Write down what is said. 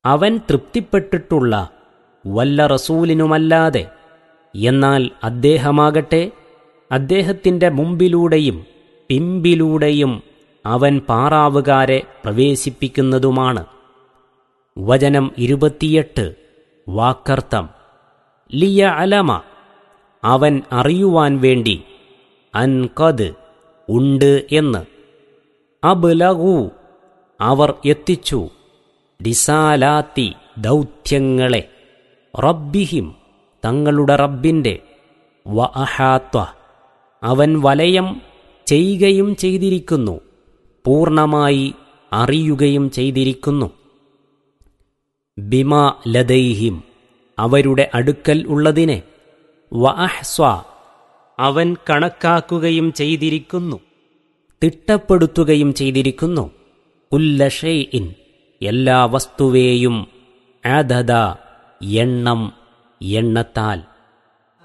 അവൻ തൃപ്തിപ്പെട്ടിട്ടുള്ള വല്ല റസൂലിനുമല്ലാതെ എന്നാൽ അദ്ദേഹമാകട്ടെ അദ്ദേഹത്തിൻ്റെ മുമ്പിലൂടെയും പിമ്പിലൂടെയും അവൻ പാറാവുകാരെ പ്രവേശിപ്പിക്കുന്നതുമാണ് വചനം ഇരുപത്തിയെട്ട് വാക്കർത്ഥം ലിയ അലമ അവൻ അറിയുവാൻ വേണ്ടി അൻകത് ഉണ്ട് എന്ന് അബ്ലഗു അവർ എത്തിച്ചു ഡിസാലാത്തി ദൗത്യങ്ങളെ റബ്ബിഹിം തങ്ങളുടെ റബ്ബിൻ്റെ വ അഹാത്വ അവൻ വലയം ചെയ്യുകയും ചെയ്തിരിക്കുന്നു പൂർണ്ണമായി അറിയുകയും ചെയ്തിരിക്കുന്നു ബിമ ലദൈഹിം അവരുടെ അടുക്കൽ ഉള്ളതിനെ വ അഹ്സ്വ അവൻ കണക്കാക്കുകയും ചെയ്തിരിക്കുന്നു തിട്ടപ്പെടുത്തുകയും ചെയ്തിരിക്കുന്നു ഉല്ലഷൈഇൻ എല്ലാ വസ്തുവേയും ആദത എണ്ണം എണ്ണത്താൽ